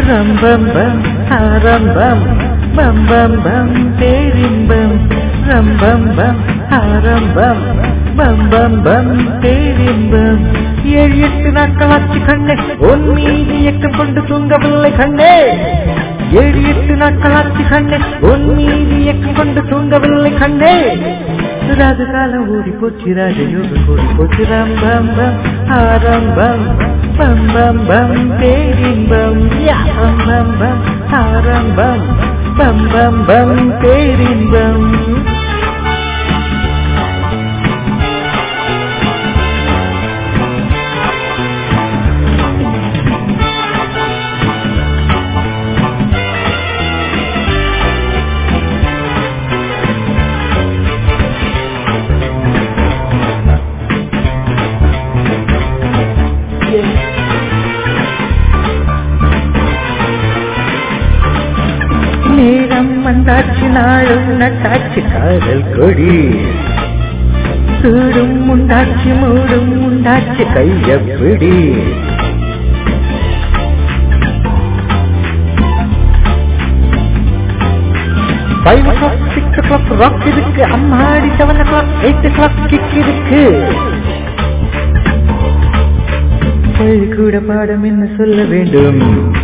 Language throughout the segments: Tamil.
ரம்பம் பம் ஆரம்பம் பம் பம் பம் பேரின்பம் ரம்பம் பம் ஆரம்பம் பம் பம் பம் பேரின்பம் ஏழு எட்டு நாட்கள் ஆச்சு கண்ணே உன் மீது இயக்கம் கொண்டு தூங்கவில்லை கண்ணே ஏழு எட்டு நாட்கள் ஆச்சு கண்ணே உன் மீது இயக்கம் கொண்டு தூங்கவில்லை கண்ணே ராது காலம் ஓடி போச்சு ராஜயோகம் கூடி போச்சு ரம்பம் பம் ஆரம்பம் பம் பம் பம் பேரின்பம் யா, பம் பம் பம் ஆரம்பம் பம் பம் பம் பேரின்பம் நேரம் வந்தாச்சு நாளும் நட்டாச்சு காதல் கொடி சூடும் உண்டாச்சு மூடும் உண்டாச்சு கையப்பிடி five o'clock six o'clock rock இருக்கு அம்மாடி seven o'clock eight o'clock kick இருக்கு கூட பாடம் என்ன சொல்ல வேண்டும்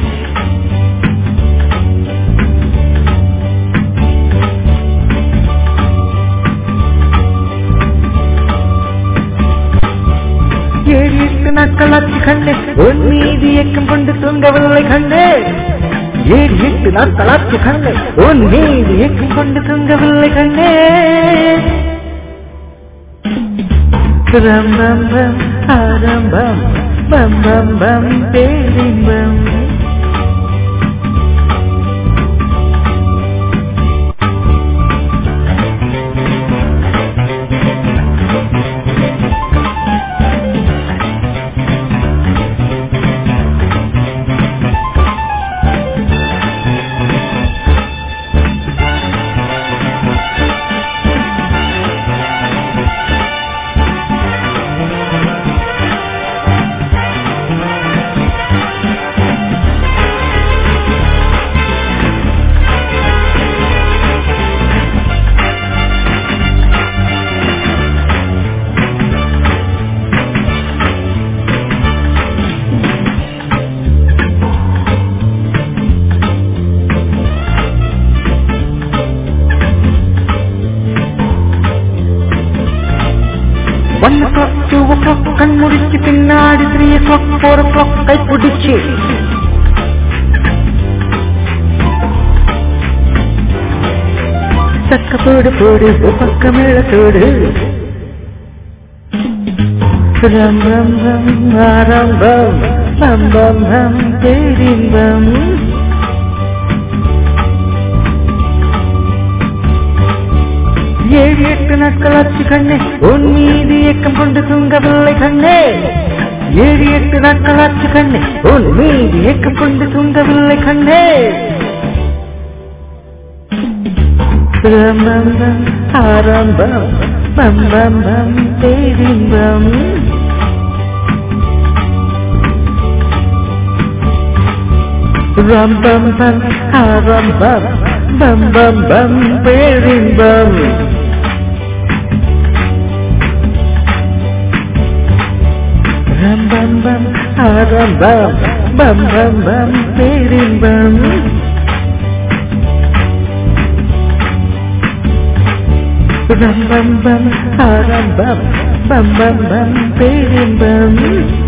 ஏழு எட்டு நாட்கள் ஆச்சு கண்ணே உன் மீது இயக்கம் கொண்டு தூங்கவில்லை கண்ணே ஏழு எட்டு நாட்கள் ஆச்சு கண்ணே உன் மீது இயக்கம் கொண்டு தூங்கவில்லை கண்ணே ரம்பம் பம் ஆரம்பம் பம் பம் பம் பேரின்பம் one o'clock two o'clock கண் முடிச்சு பின்னாடி three o'clock four o'clock கை பிடிச்சு சக்க போடு போடு பக்கம் இழத்தோடு ரம் ரம் ரம் ஆரம்பம் பம் பம் பம் பேரின்பம் ஏழு எட்டு நாட்கள் ஆச்சு கண்ணே உன் மீது இயக்கம் கொண்டு தூங்கவில்லை கண்ணே ஏழு எட்டு நாட்கள் ஆச்சு கண்ணே உன் மீது இயக்கம் கொண்டு தூங்கவில்லை கண்ணே பிரமம்பம் ஆரம்பம் பம் பம் பம் பேரின்பம் ரம் பம் பம் ஆரம்பம் பம் பம் பம் பேரின்பம் ரம் பம் பம் ஆரம்பம் பம் பம் பம் பேரின்பம் ரம் பம் பம் ஆரம்பம் பம் பம் பம் பேரின்பம்